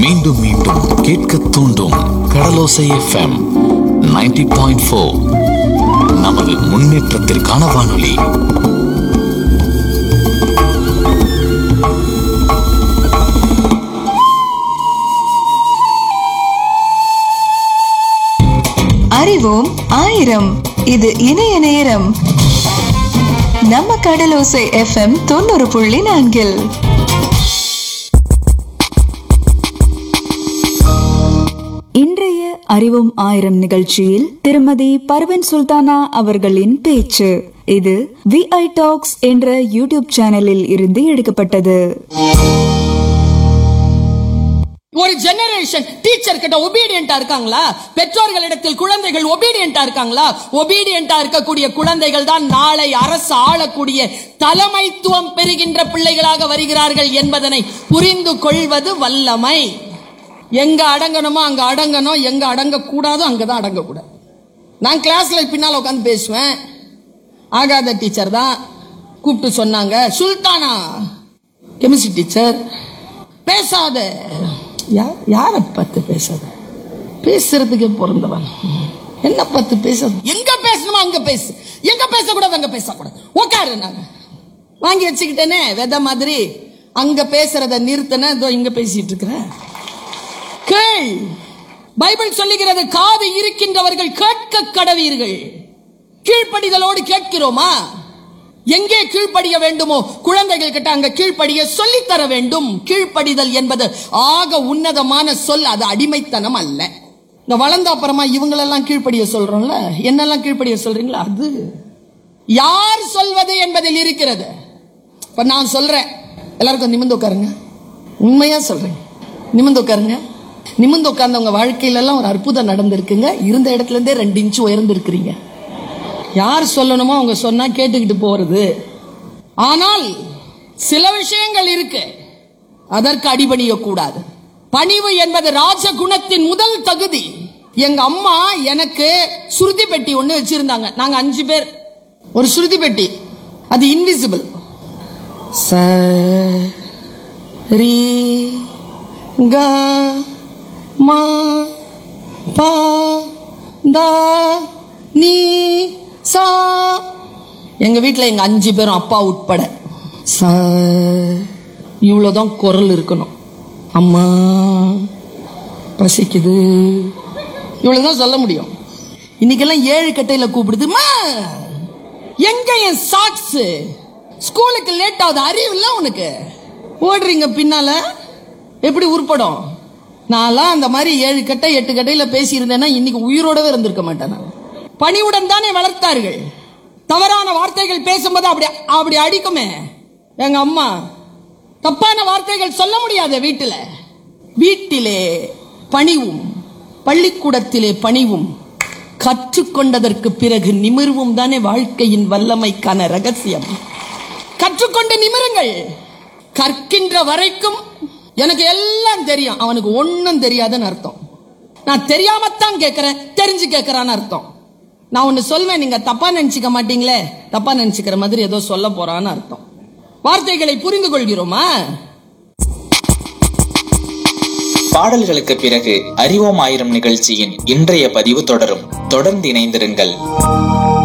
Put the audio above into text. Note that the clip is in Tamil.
மீண்டும் மீண்டும் கேட்க தூண்டும் கடலோசை எஃப்எம் 90.4 பாயிண்ட் ஃபோர் நமது முன்னேற்றத்திற்கான வானொலி அறிவோம் ஆயிரம் இது இணைய நேரம் நம்ம கடலோசை எஃப்எம் தொண்ணூறு புள்ளி நான்கில் இன்றைய அறிவும் ஆயிரம் நிகழ்ச்சியில் திருமதி பர்வன் சுல்தானா அவர்களின் பேச்சு இது விஐ டாக்ஸ் என்ற யூடியூப் சேனலில் இருந்து எடுக்கப்பட்டது ஒரு ஜெனரேஷன் டீச்சர் கிட்ட ஒபீடியண்டா இருக்காங்களா பெற்றோர்களிடத்தில் குழந்தைகள் ஒபீடியண்டா இருக்காங்களா ஒபீடியண்டா இருக்கக்கூடிய குழந்தைகள் தான் நாளை அரசு ஆளக்கூடிய தலைமைத்துவம் பெறுகின்ற பிள்ளைகளாக வருகிறார்கள் என்பதனை புரிந்து கொள்வது வல்லமை எங்க அடங்கணுமோ அங்க அடங்கணும் எங்க அடங்க கூடாதோ அங்கதான் அடங்க கூடாது நான் கிளாஸ்ல பின்னால உட்காந்து பேசுவேன் ஆகாத டீச்சர் தான் கூப்பிட்டு சொன்னாங்க சுல்தானா கெமிஸ்ட்ரி டீச்சர் பேசாத யா- யார பார்த்து பேசாத பேசுறதுக்கே பிறந்தவன் என்ன பார்த்து பேச எங்க பேசணுமோ அங்க பேசு எங்க பேசக்கூடாது அங்க பேசக்கூடாது உட்காரு நாங்க வாங்கி வச்சுக்கிட்டேனே வித மாதிரி அங்க பேசுறத நிறுத்தின இதோ இங்க பேசிட்டு இருக்கிறேன் கேள் பைபிள் சொல்லுகிறது காது இருக்கின்றவர்கள் கேட்க கடவீர்கள் கீழ்ப்படிதலோடு கேட்கிறோமா எங்கே கீழ்ப்படிய வேண்டுமோ குழந்தைகள் கிட்ட அங்க கீழ்ப்படிய சொல்லித் தர வேண்டும் கீழ்ப்படிதல் என்பது ஆக உன்னதமான சொல் அது அடிமைத்தனம் அல்ல இந்த வளர்ந்த அப்புறமா இவங்களெல்லாம் கீழ்ப்படிய சொல்றோம்ல என்னெல்லாம் கீழ்ப்படிய சொல்றீங்களா அது யார் சொல்வது என்பதில் இருக்கிறது இப்ப நான் சொல்றேன் எல்லாருக்கும் நிமிந்து உட்காருங்க உண்மையா சொல்றேன் நிமிந்து உட்காருங்க நிமிந்து உட்கார்ந்தவங்க வாழ்க்கையில எல்லாம் ஒரு அற்புதம் நடந்திருக்குங்க இருந்த இடத்துல இருந்தே ரெண்டு இன்ச்சு உயர்ந்து இருக்கிறீங்க யார் சொல்லணுமோ அவங்க சொன்னா கேட்டுக்கிட்டு போறது ஆனால் சில விஷயங்கள் இருக்கு அதற்கு அடிபணிய கூடாது பணிவு என்பது ராஜகுணத்தின் முதல் தகுதி எங்க அம்மா எனக்கு சுருதி பெட்டி ஒண்ணு வச்சிருந்தாங்க நாங்க அஞ்சு பேர் ஒரு சுருதி பெட்டி அது இன்விசிபிள் ச ரி க மா பா தா நீ சா எங்க வீட்ல எங்க அஞ்சு பேரும் அப்பா உட்பட ச இவ்வளவுதான் குரல் இருக்கணும் அம்மா பசிக்குது இவ்வளவுதான் சொல்ல முடியும் இன்னைக்கெல்லாம் ஏழு கட்டையில கூப்பிடுதுமா எங்க என் சாக்ஸ் ஸ்கூலுக்கு லேட் ஆகுது அறிவு இல்ல உனக்கு ஓடுறீங்க பின்னால எப்படி உருப்படும் நான்லாம் அந்த மாதிரி ஏழு கட்டை எட்டு கட்டையில பேசியிருந்தேன்னா இன்னைக்கு உயிரோடவே இருந்திருக்க மாட்டேன் நான் பணிவுடன் தானே வளர்த்தார்கள் தவறான வார்த்தைகள் பேசும்போது அப்படி அப்படி அடிக்குமே எங்க அம்மா தப்பான வார்த்தைகள் சொல்ல முடியாத வீட்டில வீட்டிலே பணிவும் பள்ளிக்கூடத்திலே பணிவும் கற்றுக்கொண்டதற்கு பிறகு நிமிர்வும் தானே வாழ்க்கையின் வல்லமைக்கான ரகசியம் கற்றுக்கொண்டு நிமிருங்கள் கற்கின்ற வரைக்கும் எனக்கு எல்லாம் தெரியும் அவனுக்கு ஒண்ணும் தெரியாதுன்னு அர்த்தம் நான் தெரியாமத்தான் கேட்கிறேன் தெரிஞ்சு கேட்கறான்னு அர்த்தம் நான் ஒன்னு சொல்வேன் நீங்க தப்பா நினைச்சுக்க மாட்டீங்களே தப்பா நினைச்சுக்கிற மாதிரி ஏதோ சொல்ல போறான்னு அர்த்தம் வார்த்தைகளை புரிந்து கொள்கிறோமா பாடல்களுக்கு பிறகு அறிவோம் ஆயிரம் நிகழ்ச்சியின் இன்றைய பதிவு தொடரும் தொடர்ந்து இணைந்திருங்கள்